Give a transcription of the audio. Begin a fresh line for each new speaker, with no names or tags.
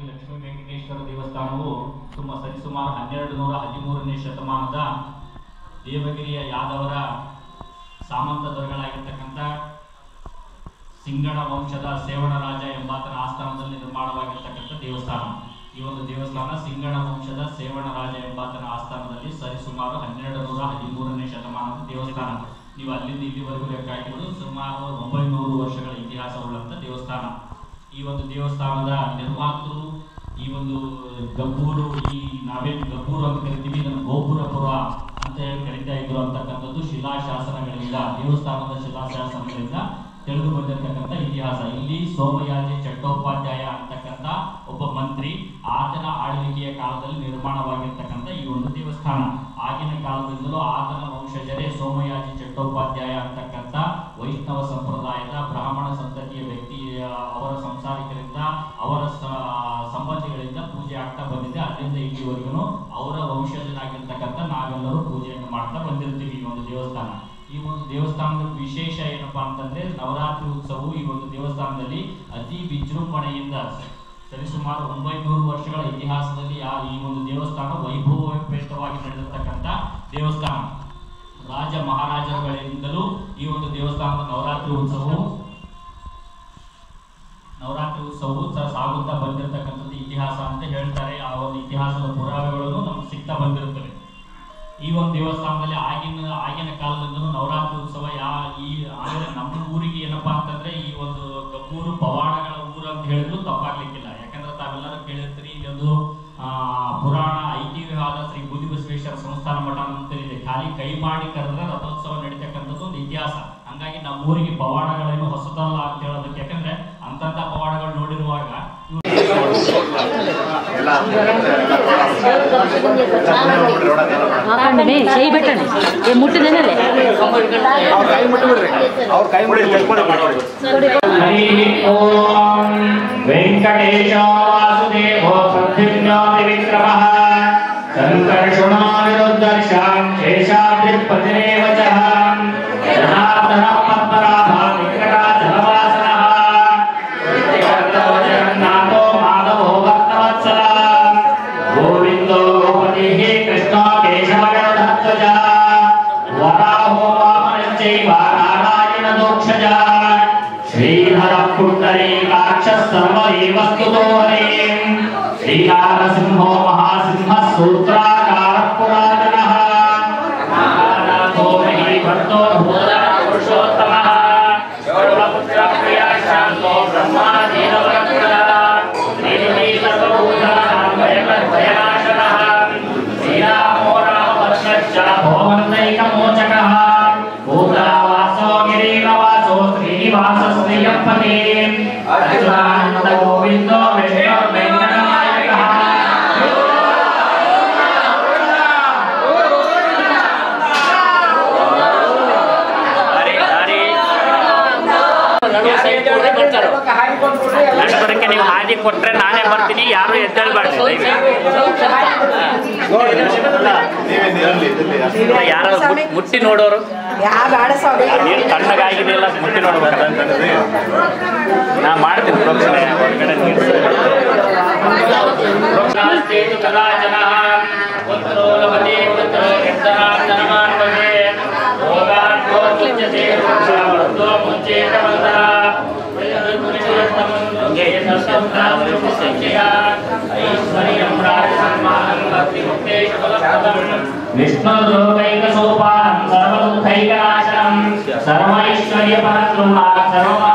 ಲಕ್ಷ್ಮೀ ವೆಂಕಟೇಶ್ವರ ದೇವಸ್ಥಾನವು ತುಂಬ ಸರಿಸುಮಾರು ಹನ್ನೆರಡು ನೂರ ಹದಿಮೂರನೇ ಶತಮಾನದ ದೇವಗಿರಿಯ ಯಾದವರ ಸಾಮಂತ ದೊರೆಗಳಾಗಿರ್ತಕ್ಕಂಥ ಸಿಂಗಣ ವಂಶದ ಸೇವಣರಾಜ ಎಂಬಾತನ ಆಸ್ಥಾನದಲ್ಲಿ ನಿರ್ಮಾಣವಾಗಿರ್ತಕ್ಕಂಥ ದೇವಸ್ಥಾನ ಈ ಒಂದು ದೇವಸ್ಥಾನ ಸಿಂಗಣ ವಂಶದ ಸೇವಣರಾಜ ಎಂಬಾತನ ಆಸ್ಥಾನದಲ್ಲಿ ಸರಿಸುಮಾರು ಹನ್ನೆರಡು ನೂರ ಹದಿಮೂರನೇ ಶತಮಾನದ ದೇವಸ್ಥಾನ ನೀವು ಅಲ್ಲಿಂದ ಇಲ್ಲಿವರೆಗೂ ಲೆಕ್ಕ ಹಾಕಿದ್ರು ಸುಮಾರು ಒಂಬೈನೂರು ವರ್ಷಗಳ ಇತಿಹಾಸವುಳ್ಳಂಥ ದೇವಸ್ಥಾನ ಈ ಒಂದು ದೇವಸ್ಥಾನದ ನಿರ್ಮಾತೃ ಈ ಒಂದು ಗಬ್ಬೂರು ಈ ನಾವೇನು ಗಬ್ಬೂರು ಅಂತ ಕರಿತೀವಿ ಇದನ್ನು ಗೋಪುರಪುರ ಅಂತ ಹೇಳಿ ಕರಿತಾ ಇದ್ರು ಅಂತಕ್ಕಂಥದ್ದು ಶಿಲಾಶಾಸನಗಳಿಂದ ದೇವಸ್ಥಾನದ ಶಿಲಾಶಾಸನಗಳಿಂದ ತಿಳಿದು ಬಂದಿರತಕ್ಕಂಥ ಇತಿಹಾಸ ಇಲ್ಲಿ ಸೋಮಯಾಜಿ ಚಟ್ಟೋಪಾಧ್ಯಾಯ ಅಂತಕ್ಕಂಥ ಒಬ್ಬ ಮಂತ್ರಿ ಆತನ ಆಳ್ವಿಕೆಯ ಕಾಲದಲ್ಲಿ ನಿರ್ಮಾಣವಾಗಿರ್ತಕ್ಕಂಥ ಈ ಒಂದು ದೇವಸ್ಥಾನ ಆಗಿನ ಕಾಲದಿಂದಲೂ ಆತನ ವಂಶಜರೇ ಸೋಮಯಾಜಿ ಚಟ್ಟೋಪಾಧ್ಯಾಯ ಅಂತಕ್ಕಂಥ ವೈಷ್ಣವ ಸಂಪ್ರದಾಯದ ಬ್ರಾಹ್ಮಣ ಸಂತತಿಯ ವ್ಯಕ್ತಿ ಆ, ಅವರ ಸಂಸಾರಿಕರಿಂದ ಅವರ ಸ- ಸಂಬಂಧಿಗಳಿಂದ ಪೂಜೆ ಆಗ್ತಾ ಬಂದಿದೆ ಅಲ್ಲಿಂದ ಇಲ್ಲಿವರೆಗೂ ಅವರ ವಂಶಜನಾಗಿರ್ತಕ್ಕಂಥ ನಾವೆಲ್ಲರೂ ಪೂಜೆಯನ್ನು ಮಾಡ್ತಾ ಬಂದಿರ್ತೀವಿ ಈ ಒಂದು ದೇವಸ್ಥಾನ ಈ ಒಂದು ದೇವಸ್ಥಾನದ ವಿಶೇಷ ಏನಪ್ಪಾ ಅಂತಂದ್ರೆ ನವರಾತ್ರಿ ಉತ್ಸವವು ಈ ಒಂದು ದೇವಸ್ಥಾನದಲ್ಲಿ ಅತಿ ವಿಜೃಂಭಣೆಯಿಂದ ಸರಿಸುಮಾರು ಒಂಬೈನೂರು ವರ್ಷಗಳ ಇತಿಹಾಸದಲ್ಲಿ ಆ ಈ ಒಂದು ದೇವಸ್ಥಾನ ವೈಭವೋಪೇತವಾಗಿ ನಡೆದಿರ್ತಕ್ಕಂಥ ದೇವಸ್ಥಾನ ರಾಜ ಮಹಾರಾಜರುಗಳಿಂದಲೂ ಈ ಒಂದು ದೇವಸ್ಥಾನದ ನವರಾತ್ರಿ ಉತ್ಸವವು ನವರಾತ್ರಿ ಉತ್ಸವವು ಸ- ಸಾಗುತ್ತಾ ಬಂದಿರತಕ್ಕಂಥದ್ದು ಇತಿಹಾಸ ಅಂತ ಹೇಳ್ತಾರೆ ಆ ಒಂದು ಇತಿಹಾಸದ ಪುರಾವೆಗಳನ್ನು ನಮ್ಗೆ ಸಿಗ್ತಾ ಬಂದಿರುತ್ತವೆ ಈ ಒಂದು ದೇವಸ್ಥಾನದಲ್ಲಿ ಆಗಿನ ಆಗಿನ ಕಾಲದಿಂದಲೂ ನವರಾತ್ರಿ ಉತ್ಸವ ಯಾ ಈ ಆಮೇಲೆ ನಮ್ಮ ಊರಿಗೆ ಏನಪ್ಪಾ ಅಂತಂದ್ರೆ ಈ ಒಂದು ಗಬ್ಬೂರು ಪವಾಡಗಳ ಊರು ಅಂತ ಹೇಳಿದ್ರು ತಪ್ಪಾಗ್ಲಿಕ್ಕಿಲ್ಲ ಯಾಕಂದ್ರೆ ತಾವೆಲ್ಲರೂ ಕೇಳಿರ್ತೀರಿ ಇಲ್ಲಿ ಒಂದು ಆ, ಪುರಾಣ ಐತಿಹ್ಯವಾದ ಶ್ರೀ ಬುದ್ಧಿ ಬಸವೇಶ್ವರ ಸಂಸ್ಥಾನ ಮಠ ಅಂತ ಇದೆ ಖಾಲಿ ಕೈ ಮಾಡಿ ಕರೆದ್ರೆ ರಥೋತ್ಸವ ನಡೀತಕ್ಕಂಥದ್ದು ಒಂದು ಇತಿಹಾಸ ಹಂಗಾಗಿ ನಮ್ಮ ಊರಿಗೆ ಪವಾಡಗಳೇನು ಹೊಸದಲ್ಲ ಅಂತ ಹೇಳೋದಕ್ಕೆ ಯಾಕಂದ್ರೆ ಅಂತಂತ ಪವಾಡಗಳು ನೋಡಿರುವಾಗ ಇವ್ರು
ಹಾಕೊಂಡೆ ಕೈ ಬಿಟ್ಟಣೆ ಏ ಮುಟ್ಟಿದೇನಲ್ಲೇ
ಅವ್ರ ಕೈ ಮುಟ್ಟಿಬಿಡ್ರಿ ಅವ್ರ ಕೈ ಮುಟ್ಟಿ
ಹರಿ ಓಂ ವೆಂಕಟೇಶೋ ವಾಸುದೇವೋ ಪ್ರದ್ಯುಮ್ನೋ ವಿಕ್ರಮಃ ಸಂಕರ್ಷಣೋ ವಿರುದ್ಧರ್ಷಾಂ ಶೇಷಾದ್ರಿಪತಿರೇವ ಚ ಜನಾರ್ದನ ಪದ್ಮನಾಭ ವಿಕಟಾಚಲವಾಸನಃ ಜಗನ್ನಾಥೋ ಮಾಧವೋ ಭಕ್ತವತ್ಸಲ ಗೋವಿಂದೋ ಗೋಪತಿಃ ಕೃಷ್ಣೋ ಕೇಶವಗರುಡಧ್ವಜ ವರಾಹೋ ವಾಮನಶ್ಚೈವ ನಾರಾಯಣದೋಕ್ಷಜ ಶ್ರೀಧರ ಪುಂಡರೀಕಾಕ್ಷ ಸರ್ವ ಏವ ಸ್ತುತೋ ಹರಿಂ ಶ್ರೀನಾರಸಿಂಹೋ ಮಹಾಸಿಂಹ ಸೂತ್ರಾಕಾರ ಪುರಾತನಃ ಮಹಾನಾಥೋ ಮಹೀಭಕ್ತೋ ಭೂತಃ ಪುರುಷೋತ್ತಮಃ ಶೋಭಪುತ್ರ ಪ್ರಿಯ ಶಾಂತೋ ಬ್ರಹ್ಮಾದೀನವರಪುರಃ ಶ್ರೀನಿಧಿ ಸರ್ವಭೂತಾನಾಂ ಭಯಕರ್ಭಯನಾಶನಃ ಶ್ರೀರಾಮೋ ರಾಮಭದ್ರಶ್ಚ ಭೋಮಂತೈಕಮೋಚಕಃ ಭೂತಾವಾಸೋ ಗಿರೀನವಾಸೋ ಶ್ರೀನಿವಾಸ ಶ್ರೀಯಪ್ಪತಿ ಅಚ್ಯುತಾನಂದ ಗೋವಿಂದೋ ವಿಷ್ಣು ವೆಂಕಟನಾಯಕಃ
ನನ್ನ ಬರಕ್ಕೆ ನೀವು ಹಾದಿ ಕೊಟ್ರೆ ನಾನೇ ಬರ್ತೀನಿ ಯಾರು ಎದ್ದೇಳ್ಬಾರ್ದು ಯಾರು ಮುಟ್ಟಿ ನೋಡೋರು
ಯಾ ಬೇಡ ಸ್ವಾಮಿ
ನೀರು ತಣ್ಣಗಾಗಿದೆಯಲ್ಲ ಮುಟ್ಟಿ ನೋಡ್ಬೇಕು ನಾ ಮಾಡ್ತೀನಿ ಪ್ರೋಕ್ಷಣೆ ಹೊರಗಡೆ ನೀರು ಪ್ರೋಕ್ಷಣಾಸ್ತೇತು ಕದಾಚನಃ ಪುತ್ರೋ ಲಭತೆ ಪುತ್ರೋ ನಿರ್ಧನಾರ್ದನಮಾನ್ವಯೇ ಭೋಗಾರ್ಥೋ ಮುಚ್ಯತೆ ವೃಕ್ಷಾವೃತ್ತೋ ಮುಚ್ಚೇತವಂತಃ ವಿಷ್ಣುರ್ಲೋಕೈಕಸೋಪಾನಂ ಸರ್ವದುಃಖೈಕನಾಶನಂ ಸರ್ವೈಶ್ವರ್ಯಪರದ್ರುಮಾ ಸರ್ವಮಾ